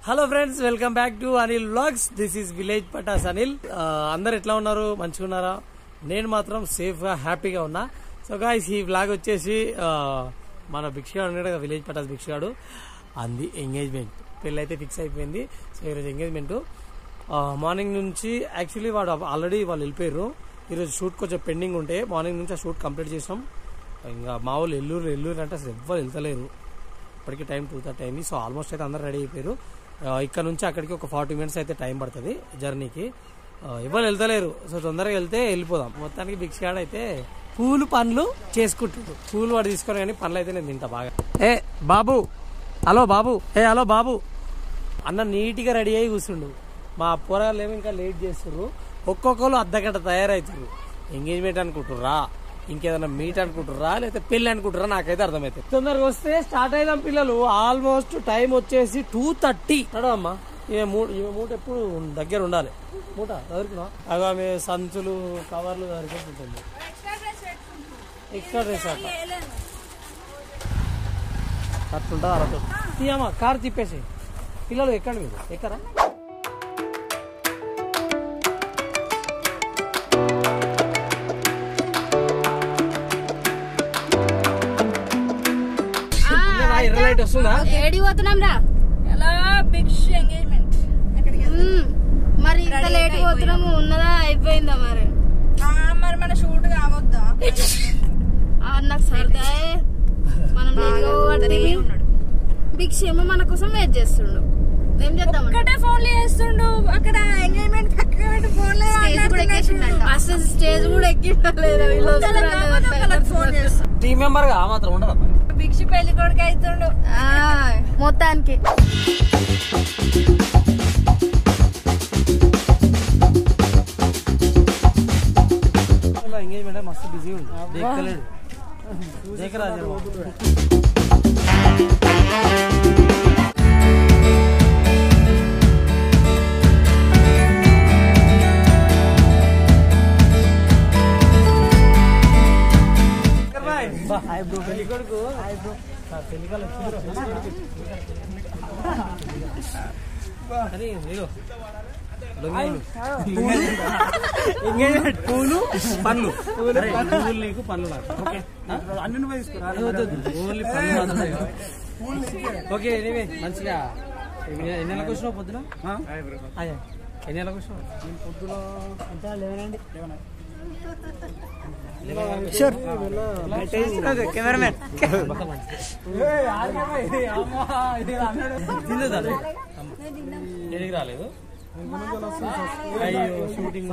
Hello friends welcome back to Anil vlogs this is village Patas Anil ఆ, అందరు ఎట్లా ఉన్నారు మంచిగా ఉన్నారా నేను మాత్రం సేఫ్ గా హ్యాపీగా ఉన్నా సో గాయస్ ఈ వ్లాగ్ వచ్చేసి ఆ, మన భిక్షగాడు ఉన్నాడు కదా విలేజ్ పటాస్ భిక్షగాడు అంది ఎంగేజ్మెంట్ పెళ్ళి అయితే ఫిక్స్ అయిపోయింది సో ఈరోజు ఎంగేజ్మెంట్ మార్నింగ్ నుంచి యాక్చువల్లీ వాడు ఆల్రెడీ వాళ్ళు వెళ్ళిపోయారు ఈరోజు షూట్ కొంచెం పెండింగ్ ఉంటే మార్నింగ్ నుంచి ఆ షూట్ కంప్లీట్ చేసాం ఇంకా మా వాళ్ళు ఎల్లూరు ఎల్లూరు అంటే అసలు ఎవ్వరు వెళ్తలేరు ఇప్పటికి టైం టూ థర్టీ అయింది సో ఆల్మోస్ట్ అయితే అందరు రెడీ అయిపోయారు ఆ, ఇక్కడ నుంచి అక్కడికి ఒక ఫార్టీ మినిట్స్ అయితే టైం పడుతుంది జర్నీకి ఆ, ఎవరు వెళ్తలేరు సో తొందరగా వెళ్తే వెళ్ళిపోదాం మొత్తానికి బిక్స్ గాడ్ అయితే పూలు పండ్లు చేసుకుంటాడు పూలు వాడు తీసుకొని కానీ పండ్లు అయితే నేను తింటా బాగా ఏ బాబు హలో బాబు ఏ హలో బాబు అన్న నీట్గా రెడీ అయ్యి కూర్చుండు మా పోరాలు ఏమో ఇంకా లేట్ చేస్తుర్రు ఒక్కొక్కరు అర్ధగంట తయారవుతారు ఎంగేజ్మెంట్ అనుకుంటుర్రా ఇంకేదైనా మీట్ అనుకుంటుర్రా లేకపోతే పెళ్లి అనుకుంటుర్రా నాకైతే అర్థమైతే తొందరగా వస్తే స్టార్ట్ అయిదాం పిల్లలు ఆల్మోస్ట్ టైం వచ్చేసి టూ థర్టీ అమ్మా ఈమె మూట ఈమె మూట ఎప్పుడు దగ్గర ఉండాలి మూట దొరికినా అవి ఆమె సంచులు కవర్లు దొరికిపోతుంది ఎక్స్ట్రా డ్రెస్ అట్లా అట్లుంటుంది అలా తీయమ్మా కారు తిప్పేసి పిల్లలు ఎక్కండి మీరు ఎక్కరా ఎర్ర లైట్ వస్తుందా ఏడి పోతున్నాం రా ఎలా బిగ్ ఎంగేజ్మెంట్ మ్మ్. మరి ఇంత లేట్ పోతున్నాము ఉన్నదా అయిపోయిందా మరి మరి మన షూట్ కావద్దా ఆ, నాకు సరదాయే మనం లేట్గా పోవట్టి బిగ్ ఏమో మన కోసం వెయిట్ చేస్తుండు ఏం చేద్దాం ఒక్కటే ఫోన్ చేస్తుండు అక్కడ ఎంగేజ్మెంట్ పక్కన పెట్టి ఫోన్ స్టేజ్ కూడా ఎక్కేసిండంట అసలు స్టేజ్ కూడా ఎక్కిండలేదు వీళ్ళు వస్తున్నారు ఫోన్ చేస్తాం టీం మెంబర్ గా ఆ మాత్రం ఉండదా మరి బిక్షి పెళ్లి కొడుకు అవుతుండు ఆ, మొత్తానికి ఎంగేజ్మెంట్ మస్తు బిజీ ఉంది దేక్కలేడు దేకరా జర. బా, హాయ్ బ్రో పెళ్లి కొడుకు హాయ్ బ్రో ఆ, పెళ్లి కాలు వచ్చింది అరే, ఇదిగో. లొంగేలు. ఎంగేజ్మెంట్ పూలు పండ్లు అరే, పువ్వులు నీకు పండ్లు నాకు ఓకే అన్ని నువ్వే తీసుకురా ఓన్లీ పండ్లు మాత్రమే కదా. ఓకే ఎనీవే మంచిగా ఎన్ని ఎన్ని నెలలకు వచ్చినావు పొద్దున అయ్యా ఎన్ని నెలలకు వచ్చినావు పొద్దున ఎంత లెవెన్ అండి కెమెరామెన్ దేనికి రాలేదు అయ్యో షూటింగ్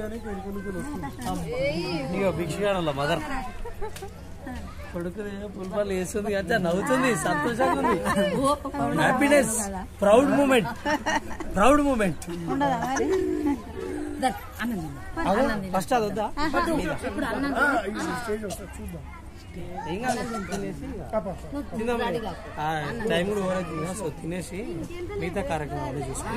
ఇక భిక్షగాడల్ల మదర్ కొడుకుది పుల్పాలు వేస్తుంది కదా నవ్వుతుంది సంతోషంగా ఉంది happiness proud moment proud moment first అది వద్దా ఏం కాదు, తినేసి ఇక. తిందాం ఇక. ఆ, టైం కూడా ఓవర్ అవుతుంది కదా, సో తినేసి మిగతా కార్యక్రమాలు చూసుకుంటాం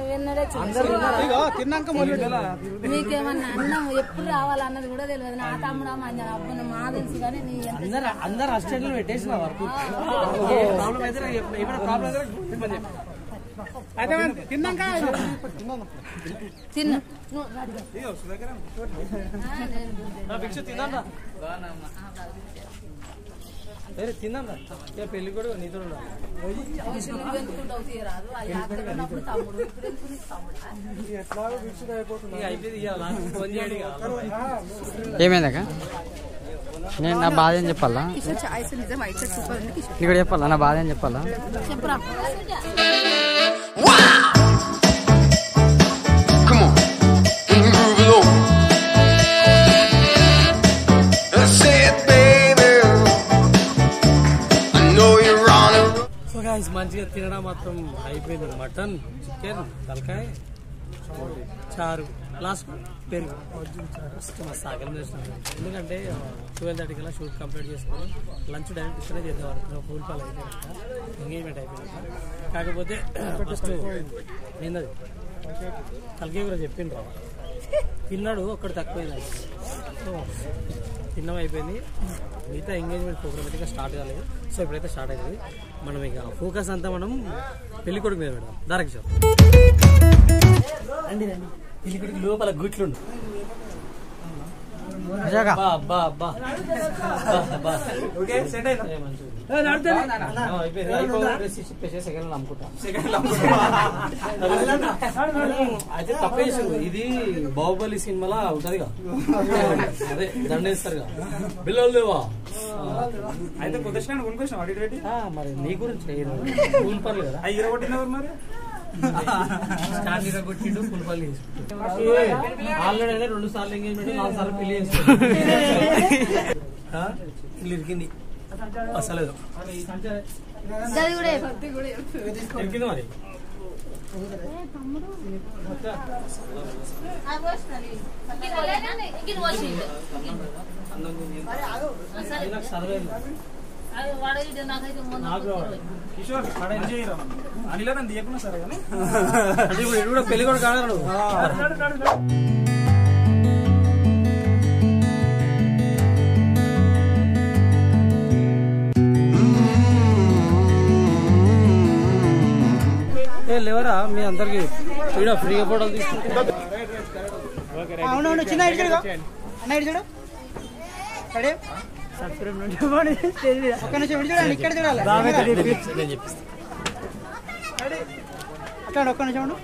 మీకేమన్నా అన్నం ఎప్పుడు రావాలన్నది కూడా తెలియదు నా తమ్ముడు మా అబ్బన మా తెలుసు కానీ నీ ఎంత అందరు అందరు అస్టేట్లు పెట్టేసిన వర్క్ ప్రాబ్లం అయితే నాకు చెప్పు. ఏమైనా ప్రాబ్లం అయితే నాకు చెప్పమని చెప్పు. తిన్న నా భిక్ష తిందా సరే తిందా ఇక పెళ్లి కూడా నీతో ఉండాలి. రాదు అది అన్నప్పుడు తమ్ముడు ఇప్పుడు ఎందుకు నీకు తమ్ముడా? ఇక అయిపోయింది ఇక లాస్ట్ ఫోన్ చేయడు ఇక. ఏమైందక్క నేను నా బాధ ఏం చెప్పాలా నీకు చెప్పాలా నా బాధ ఏం చెప్పాలా చెప్పురా Come on, can you groove it over? That's it, baby. I know you're on a roll. So guys మంచిగా తినడం మాత్రం అయిపోయింది మటన్ చికెన్ తలకాయ చారు లాస్ట్ పెరుగు ఫస్ట్ మా సాగం చేసినాం ఎందుకంటే ట్వెల్వ్ థర్టీ కల్లా షూట్ కంప్లీట్ చేసుకొని లంచ్ డైరెక్ట్ ఇక్కడే చేద్దాం అనుకున్నాం ఫుల్ పాలు అయిపోయినాక ఎంగేజ్మెంట్ అయిపోయినాక కాకపోతే ఫస్ట్ ఏందది తలకాయ కూడా చెప్పిండ్రు తిన్నాడు ఒక్కడు తక్కువైంది సో తిన్నం అయిపోయింది మిగతా ఎంగేజ్మెంట్ ప్రోగ్రామ్ అయితే ఇంకా స్టార్ట్ కాలేదు సో ఇప్పుడైతే స్టార్ట్ అవుతుంది మనం ఇక ఫోకస్ అంతా మనం పెళ్లి కొడుకు మీద పెడదాం డైరెక్షన్ రండి రండి పెళ్లి కొడుకు లోపల గుట్లుండు నిజంగా బా బా బా బా ఓకే సెట్ అయినా అయితే తప్పేసారు ఇది బాహుబలి సినిమాలో ఉంటది అదే దండేస్తారు బిల్లలు లేవా అయితే కొద్దిగా కొనుక్కొచ్చిన అడిగి పెట్టి ఆ, మరి నీ గురించి కూల్ పర్లు కదా అవి ఇరగొట్టినవారు మరి స్టాండ్ ఇర కొట్టిండు కూల్ పర్లు ఆల్రెడీ అయినా రెండు సార్లు ఎంగేజ్మెంట్ నాలుగు సార్లు పెళ్లి చేసుకుంటాడు ఇల్లు ఇరికింది అసలు గది కూడా ఇరికింది మరి నాకు సర్వే నాకు రావాలి. కిషోర్ ఏం చేయరా అనిలా నన్ను తీయకున్నా సరే కానీ అంటే ఇప్పుడు ఇటు కూడా పెళ్లి కూడా కాదు ఏ లేవరా మీ అందరికి వీడియో ఫ్రీగా ఫోటోలు తీసుకుంటే అవునవును చిన్న ఇటు చూడు అన్న ఇటు చూడు రెడీ ఒక్క నిమిషం ఇటు చూడాలి ఇక్కడ చూడాలి నేను చెప్పిస్తాను అట్లా ఒక్క నిమిషం ఉండు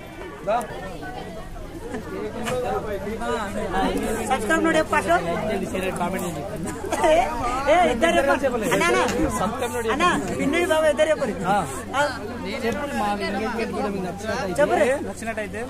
సబ్స్క్రైబ్ నోడు ఫస్ట్ కామెంట్ నేను చెప్తాను ఏ ఇద్దరు చెప్పండి అన్న అన్న సబ్స్క్రైబ్ నోడి అన్న పిన్ని బాబా ఇద్దరు చెప్పండి చెప్పండి మా ఎంగేజ్మెంట్ కూడా మీకు నచ్చినట్టయితే చెప్పరు నచ్చినట్టయితే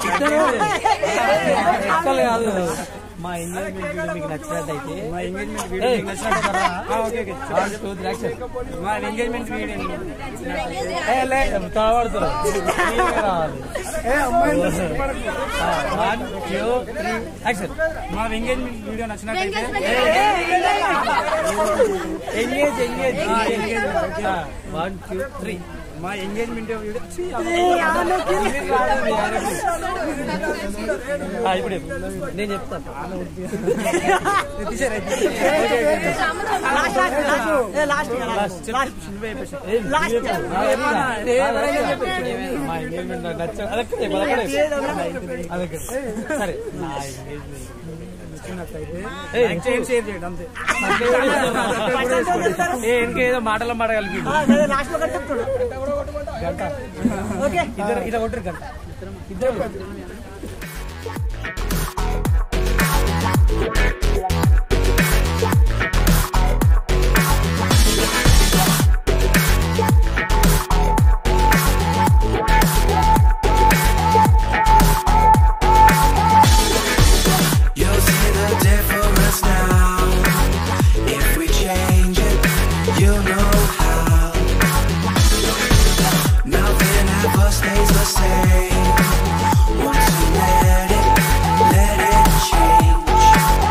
ఎక్కలు కాదు మా ఎంగేజ్మెంట్ వీడియో మీకు నచ్చినట్టయితే మా ఎంగేజ్మెంట్ వీడియో మీకు నచ్చినట్టు ఓకే ఓకే మా ఎంగేజ్మెంట్ వీడియో తాగబడుతున్నారు ఏ అమ్మాయి వన్ టూ త్రీ యాక్షన్ మా ఎంగేజ్మెంట్ వీడియో నచ్చినట్టయితే engage engage one two three మా ఎంగేజ్మెంట్ వీడియో ఛీ, ఆ, ఇప్పుడు చెప్పు. నేను చెప్తాను లాస్ట్ లాస్ట్ ఏం చెప్పు. మా ఎంగేజ్మెంట్ నాకు నచ్చ అదొక్కటే అదొక్కటే అదొక్కటే సరే నా ఎంగేజ్మెంట్ ఏయ్, చేయండి షేర్ చేయండి అంతే ఏ ఇంకేదో మాటల మాట కలిపి లాస్ట్ లో చెప్తాడు గంట ఓకే ఇద్దరు ఇలా కొట్టరు గంట ఇద్దరు You'll see the difference now. If we change it, you'll know how. Nothing ever stays the same. Once you let it, let it change.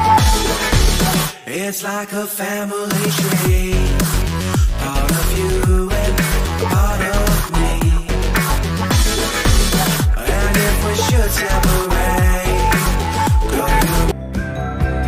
It's like a family tree. Part of you and part of me. And if we should separate, girl, you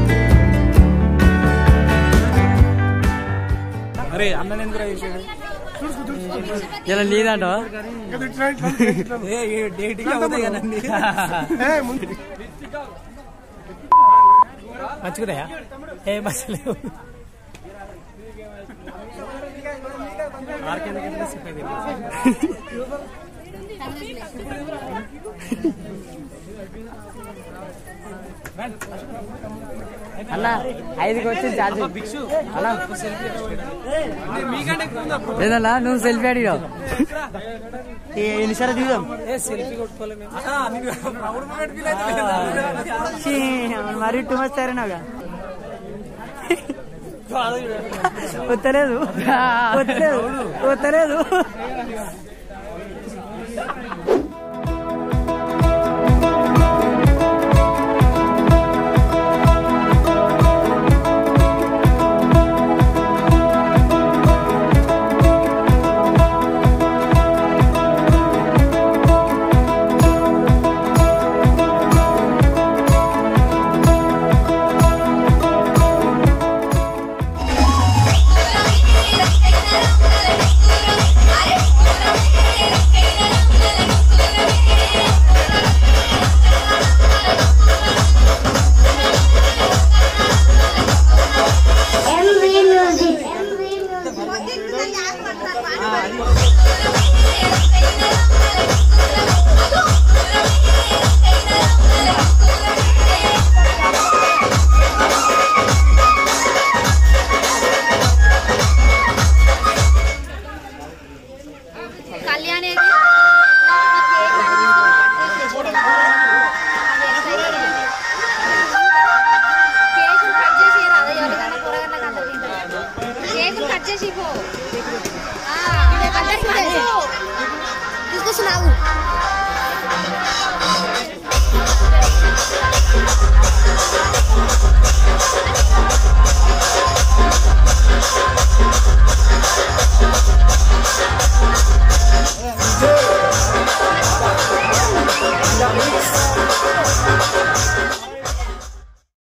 అరే అన్న ఎందుకు చేసాడు ఇలా లేదంటావా మంచిగున్నాయా ఏ మంచిలేవు అన్న ఐదుకి వచ్చి charge అలా లేదన్నా నువ్వు సెల్ఫీ అడిగావు ఎన్నిసార్లు దిగుదాం సెల్ఫీ కొట్టుకోలేము ఛీ, మరి టూ మచ్ సరేనాగా వత్తలేదు వత్తలేదు వత్తలేదు కళ్యాణి కేకులు కట్ చేసి రాదా ఎవరికైనా కూరగాయలకు అంత తింటారు కేకులు కట్ చేసి పో తీసుకొస్తున్నావు Mix.